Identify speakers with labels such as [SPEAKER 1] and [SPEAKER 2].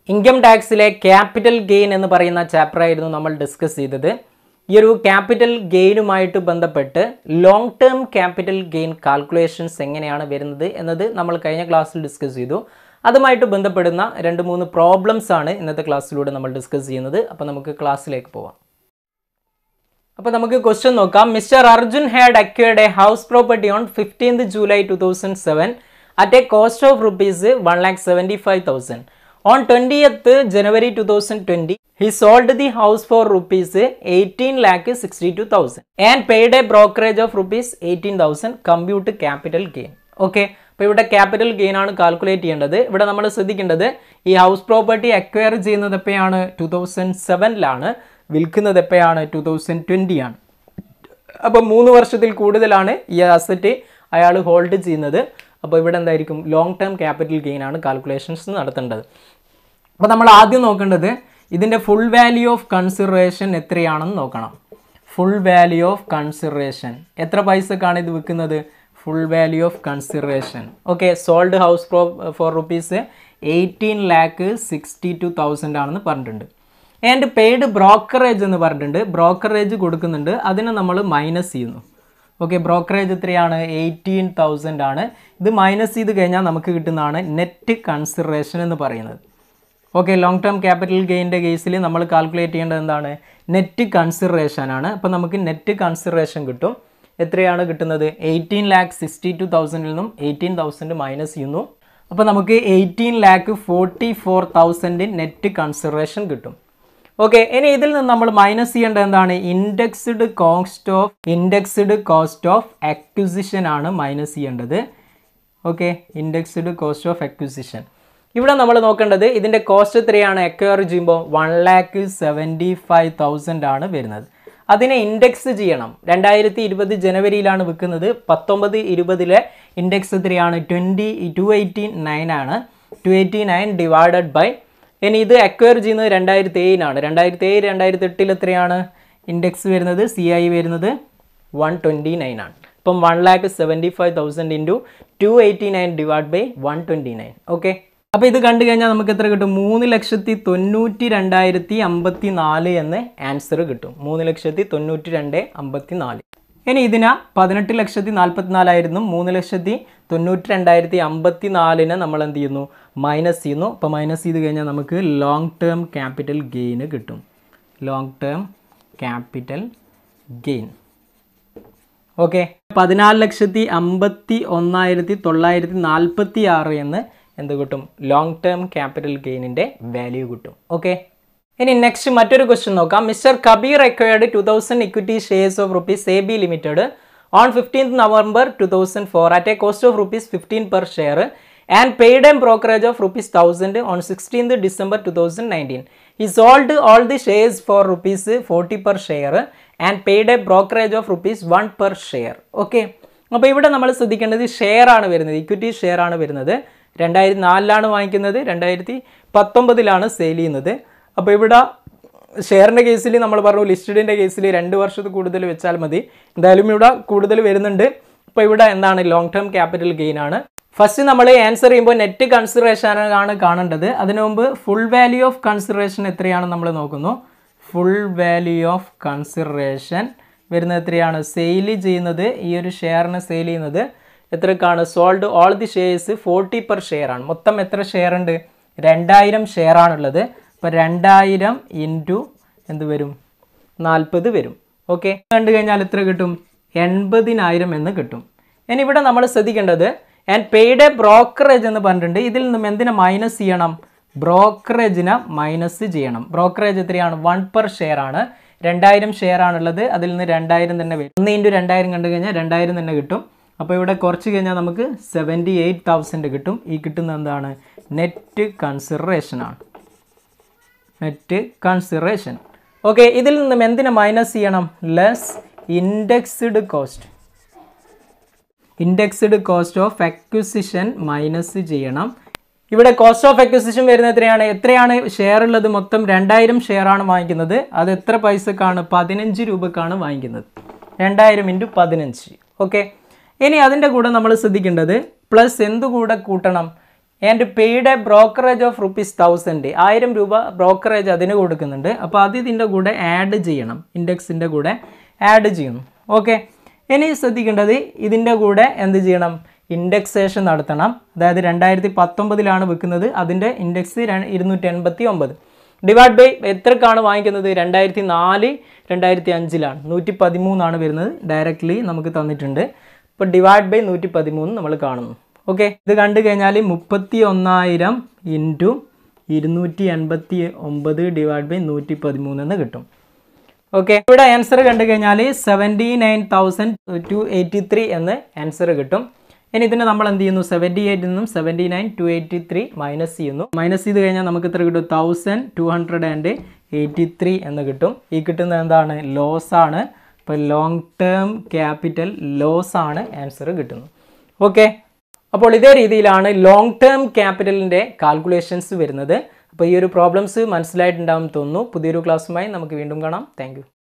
[SPEAKER 1] income ടാക്സിലെ capital gain എന്ന് പറയുന്ന chapter ആയിരുന്നു നമ്മൾ ഡിസ്കസ് ചെയ്തത് ഈ ഒരു ക്യാപിറ്റൽ ഗെയിനുമായിട്ട് ബന്ധപ്പെട്ട് long term capital gain calculations എങ്ങനെയാണ് വരുന്നത് എന്നത് നമ്മൾ കഴിഞ്ഞ ക്ലാസ്സിൽ ഡിസ്കസ് ചെയ്തു അതുമായിട്ട് ബന്ധപ്പെടുന്ന രണ്ട് മൂന്ന് പ്രോബ്ലംസ് ആണ് ഇന്നത്തെ ക്ലാസ്സിലൂടെ നമ്മൾ ഡിസ്കസ് ചെയ്യുന്നത് അപ്പോൾ നമുക്ക് ക്ലാസ്സിലേക്ക് പോവാം അപ്പോൾ നമുക്ക് ക്വസ്റ്റ്യൻ നോക്കാം mister Arjun had acquired a house property on fifteenth July two thousand seven at a cost of rupees one lakh seventy five thousand on twentieth January two thousand twenty he sold the house for rupees eighteen lakh sixty two thousand and paid a brokerage of rupees eighteen thousand compute capital gain okay അപ്പോൾ ഇവിടെ capital gain ആണ് calculate ചെയ്യേണ്ടത് ഇവിടെ നമ്മൾ ശ്രദ്ധിക്കേണ്ടത് ഈ house property acquire ചെയ്യുന്നത് എപ്പോഴാണ് ടു തൗസൻഡ് സെവനിലാണ് വിൽക്കുന്നത് എപ്പോഴാണ് ടു തൗസൻഡ് ട്വൻറ്റി ആണ് അപ്പോൾ മൂന്ന് വർഷത്തിൽ കൂടുതലാണ് ഈ അസറ്റ് അയാൾ ഹോൾഡ് ചെയ്യുന്നത് അപ്പോൾ ഇവിടെ എന്തായിരിക്കും ലോങ് ടേം ക്യാപിറ്റൽ ഗെയിൻ ആണ് കാൽക്കുലേഷൻസ് നടത്തേണ്ടത് അപ്പോൾ നമ്മൾ ആദ്യം നോക്കേണ്ടത് ഇതിൻ്റെ ഫുൾ വാല്യൂ ഓഫ് കൺസിഡറേഷൻ എത്രയാണെന്ന് നോക്കണം ഫുൾ വാല്യൂ ഓഫ് കൺസിഡറേഷൻ എത്ര പൈസക്കാണ് ഇത് വിൽക്കുന്നത് full value of consideration okay sold house pro for rupees eighteen lakh sixty two thousand ആണെന്ന് പറഞ്ഞിട്ടുണ്ട് ആൻഡ് പെയ്ഡ് ബ്രോക്കറേജ് എന്ന് പറഞ്ഞിട്ടുണ്ട് ബ്രോക്കറേജ് കൊടുക്കുന്നുണ്ട് അതിനെ നമ്മൾ മൈനസ് ചെയ്യുന്നു ഓക്കെ ബ്രോക്കറേജ് എത്രയാണ് എയ്റ്റീൻ തൗസൻഡ് ആണ് ഇത് മൈനസ് ചെയ്ത് കഴിഞ്ഞാൽ നമുക്ക് കിട്ടുന്നതാണ് നെറ്റ് കൺസിഡറേഷൻ എന്ന് പറയുന്നത് ഓക്കെ ലോങ് ടേം ക്യാപിറ്റൽ ഗെയിൻ്റെ കേസിൽ നമ്മൾ കാൽക്കുലേറ്റ് ചെയ്യേണ്ടത് എന്താണ് നെറ്റ് കൺസിഡറേഷൻ ആണ് അപ്പോൾ നമുക്ക് നെറ്റ് കൺസിഡറേഷൻ കിട്ടും എത്രയാണ് കിട്ടുന്നത് എയ്റ്റീൻ ലാക്ക് സിക്സ്റ്റി ടു തൗസൻഡിൽ നിന്നും എയ്റ്റീൻ തൗസൻഡ് മൈനസ് ചെയ്യുന്നു അപ്പോൾ നമുക്ക് eighteen lakh forty four thousand net consideration കിട്ടും ഓക്കെ ഇനി ഇതിൽ നിന്ന് നമ്മൾ മൈനസ് ചെയ്യേണ്ടത് എന്താണ് indexed cost of indexed cost of acquisition ആണ് മൈനസ് ചെയ്യേണ്ടത് okay indexed cost of acquisition ഇവിടെ നമ്മൾ നോക്കേണ്ടത് ഇതിൻ്റെ കോസ്റ്റ് എത്രയാണ് അക്വയർ ചെയ്യുമ്പോൾ one lakh seventy five thousand ആണ് വരുന്നത് അതിനെ ഇൻഡെക്സ് ചെയ്യണം രണ്ടായിരത്തി ഇരുപത് ജനുവരിയിലാണ് വിൽക്കുന്നത് പത്തൊമ്പത് ഇരുപതിലെ ഇൻഡെക്സ് എത്രയാണ് ട്വൻറ്റി ടു എയ്റ്റി നയൻ ആണ് two eighty nine divided by ഇനി ഇത് അക്വയർ ചെയ്യുന്നത് രണ്ടായിരത്തി ഏഴിനാണ് രണ്ടായിരത്തി ഏഴ് രണ്ടായിരത്തി എട്ടിൽ എത്രയാണ് ഇൻഡെക്സ് വരുന്നത് സി ഐ വരുന്നത് വൺ ട്വൻറ്റി നയൻ ആണ് ഇപ്പം one lakh seventy five thousand into two eighty nine divide by one twenty nine okay അപ്പോൾ ഇത് കണ്ടു കഴിഞ്ഞാൽ നമുക്ക് എത്ര കിട്ടും മൂന്ന് ലക്ഷത്തി തൊണ്ണൂറ്റി രണ്ടായിരത്തി അമ്പത്തി നാല് എന്ന് ആൻസർ കിട്ടും മൂന്ന് ലക്ഷത്തി തൊണ്ണൂറ്റി രണ്ട് അമ്പത്തി നാല് ഇനി ഇതിന് പതിനെട്ട് ലക്ഷത്തി നാൽപ്പത്തിനാലായിരുന്നു മൂന്ന് ലക്ഷത്തി തൊണ്ണൂറ്റി രണ്ടായിരത്തി അമ്പത്തി നാലിന് നമ്മൾ എന്ത് ചെയ്യുന്നു മൈനസ് ചെയ്യുന്നു അപ്പോൾ മൈനസ് ചെയ്ത് കഴിഞ്ഞാൽ നമുക്ക് ലോങ് ടേം ക്യാപിറ്റൽ ഗെയിന് കിട്ടും long term capital gain okay പതിനാല് ലക്ഷത്തി അമ്പത്തി ഒന്നായിരത്തി തൊള്ളായിരത്തി നാൽപ്പത്തി ആറ് എന്ന് എന്ത് കിട്ടും ലോങ് ടേം ക്യാപിറ്റൽ ഗെയിനിൻ്റെ വാല്യൂ കിട്ടും ഓക്കെ ഇനി നെക്സ്റ്റ് മറ്റൊരു ക്വസ്റ്റ്യൻ നോക്കാം mister Kabir acquired two thousand equity shares of rupees A B limited on fifteenth November two thousand four at a cost of rupees fifteen per share and paid an brokerage of rupees thousand on sixteenth December two thousand nineteen he sold all the shares for rupees forty per share and paid a brokerage of rupees one per share okay അപ്പോൾ ഇവിടെ നമ്മൾ ശ്രദ്ധിക്കേണ്ടത് share ആണ് വരുന്നത് equity share ആണ് വരുന്നത് രണ്ടായിരത്തി നാലിലാണ് വാങ്ങിക്കുന്നത് രണ്ടായിരത്തി പത്തൊമ്പതിലാണ് സെയിൽ ചെയ്യുന്നത് അപ്പോൾ ഇവിടെ ഷെയറിൻ്റെ കേസിൽ നമ്മൾ പറഞ്ഞു ലിസ്റ്റഡിൻ്റെ കേസിൽ രണ്ട് വർഷത്തിൽ കൂടുതൽ വെച്ചാൽ മതി എന്തായാലും ഇവിടെ കൂടുതൽ വരുന്നുണ്ട് അപ്പോൾ ഇവിടെ എന്താണ് ലോങ് ടേം ക്യാപിറ്റൽ ഗെയിൻ ആണ് ഫസ്റ്റ് നമ്മൾ ആൻസർ ചെയ്യുമ്പോൾ നെറ്റ് കൺസിഡറേഷൻ ആണ് കാണേണ്ടത് അതിനു മുമ്പ് ഫുൾ വാല്യൂ ഓഫ് കൺസിഡറേഷൻ എത്രയാണെന്ന് നമ്മൾ നോക്കുന്നു ഫുൾ വാല്യൂ ഓഫ് കൺസിഡറേഷൻ വരുന്നത് എത്രയാണ് സെയിൽ ചെയ്യുന്നത് ഈ ഒരു ഷെയറിനെ സെയിൽ ചെയ്യുന്നത് എത്രക്കാണ് sold all the shares forty per share ആണ് മൊത്തം എത്ര ഷെയർ ഉണ്ട് രണ്ടായിരം ഷെയർ ആണുള്ളത് അപ്പോൾ രണ്ടായിരം ഇൻറ്റു എന്ത് വരും നാൽപ്പത് വരും ഓക്കെ കണ്ടു കഴിഞ്ഞാൽ എത്ര കിട്ടും എൺപതിനായിരം എന്ന് കിട്ടും ഇനി ഇവിടെ നമ്മൾ ശ്രദ്ധിക്കേണ്ടത് ആൻഡ് പെയ്ഡ് എ ബ്രോക്കറേജ് എന്ന് പറഞ്ഞിട്ടുണ്ട് ഇതിൽ നിന്നും എന്തിനെ മൈനസ് ചെയ്യണം ബ്രോക്കറേജിനെ മൈനസ് ചെയ്യണം ബ്രോക്കറേജ് എത്രയാണ് വൺ പെർ ഷെയർ ആണ് രണ്ടായിരം ഷെയർ ആണുള്ളത് അതിൽ നിന്ന് രണ്ടായിരം തന്നെ വരും ഒന്ന് ഇൻറ്റു രണ്ടായിരം കണ്ടു കഴിഞ്ഞാൽ രണ്ടായിരം തന്നെ കിട്ടും അപ്പോൾ ഇവിടെ കുറച്ച് കഴിഞ്ഞാൽ നമുക്ക് സെവൻറ്റി എയ്റ്റ് തൗസൻഡ് കിട്ടും ഈ കിട്ടുന്ന എന്താണ് നെറ്റ് കൺസിഡറേഷൻ ആണ് നെറ്റ് കൺസിഡറേഷൻ ഓക്കെ ഇതിൽ നിന്നും എന്തിനെ മൈനസ് ചെയ്യണം less indexed cost indexed cost of acquisition minus ചെയ്യണം ഇവിടെ കോസ്റ്റ് ഓഫ് അക്വിസിഷൻ വരുന്നത് എത്രയാണ് എത്രയാണ് ഷെയർ ഉള്ളത് മൊത്തം രണ്ടായിരം ഷെയർ ആണ് വാങ്ങിക്കുന്നത് അത് എത്ര പൈസക്കാണ് പതിനഞ്ച് രൂപക്കാണ് വാങ്ങിക്കുന്നത് രണ്ടായിരം ഇൻറ്റു പതിനഞ്ച് ഓക്കെ ഇനി അതിൻ്റെ കൂടെ നമ്മൾ ശ്രദ്ധിക്കേണ്ടത് പ്ലസ് എന്ത് കൂടെ കൂട്ടണം and paid a brokerage of rupees thousand ആയിരം രൂപ ബ്രോക്കറേജ് അതിന് കൊടുക്കുന്നുണ്ട് അപ്പോൾ അത് ഇതിൻ്റെ കൂടെ ആഡ് ചെയ്യണം ഇൻഡെക്സിൻ്റെ കൂടെ ആഡ് ചെയ്യണം ഓക്കെ ഇനി ശ്രദ്ധിക്കേണ്ടത് ഇതിൻ്റെ കൂടെ എന്ത് ചെയ്യണം ഇൻഡെക്സേഷൻ നടത്തണം അതായത് രണ്ടായിരത്തി പത്തൊമ്പതിലാണ് വെക്കുന്നത് അതിൻ്റെ ഇൻഡെക്സ് ഇരുന്നൂറ്റി എൺപത്തി ഒമ്പത് ഡിവൈഡ് ബൈ എത്രക്കാണ് വാങ്ങിക്കുന്നത് രണ്ടായിരത്തി നാല് രണ്ടായിരത്തി അഞ്ചിലാണ് നൂറ്റി പതിമൂന്നാണ് വരുന്നത് ഡയറക്റ്റ്ലി നമുക്ക് തന്നിട്ടുണ്ട് ഇപ്പോൾ ഡിവൈഡ് ബൈ നൂറ്റി പതിമൂന്ന് നമ്മൾ കാണുന്നു ഓക്കെ ഇത് കണ്ടു കഴിഞ്ഞാൽ മുപ്പത്തി ഒന്നായിരം ഇൻറ്റു ഇരുന്നൂറ്റി എൺപത്തി ഒമ്പത് ഡിവൈഡ് ബൈ നൂറ്റി പതിമൂന്ന് എന്ന് കിട്ടും ഓക്കെ ഇവിടെ ആൻസർ കണ്ടു കഴിഞ്ഞാൽ seventy nine thousand two eighty three എന്ന് ആൻസർ കിട്ടും ഇനി ഇതിനെ നമ്മൾ എന്ത് ചെയ്യുന്നു സെവൻറ്റി എയ്റ്റിൽ നിന്നും seventy nine two eighty three minus ചെയ്യുന്നു മൈനസ് ചെയ്ത് കഴിഞ്ഞാൽ നമുക്ക് എത്ര കിട്ടും thousand two hundred and eighty three എന്ന് കിട്ടും ഈ കിട്ടുന്നത് എന്താണ് ലോസ് ആണ് ഇപ്പോൾ ലോങ് ടേം ക്യാപിറ്റൽ ലോസ് ആണ് ആൻസർ കിട്ടുന്നത് ഓക്കെ അപ്പോൾ ഇതേ രീതിയിലാണ് ലോങ് ടേം ക്യാപിറ്റലിൻ്റെ കാൽക്കുലേഷൻസ് വരുന്നത് അപ്പോൾ ഈ ഒരു പ്രോബ്ലംസ് മനസ്സിലായിട്ടുണ്ടാവും തോന്നുന്നു പുതിയൊരു ക്ലാസ്സുമായി നമുക്ക് വീണ്ടും കാണാം താങ്ക്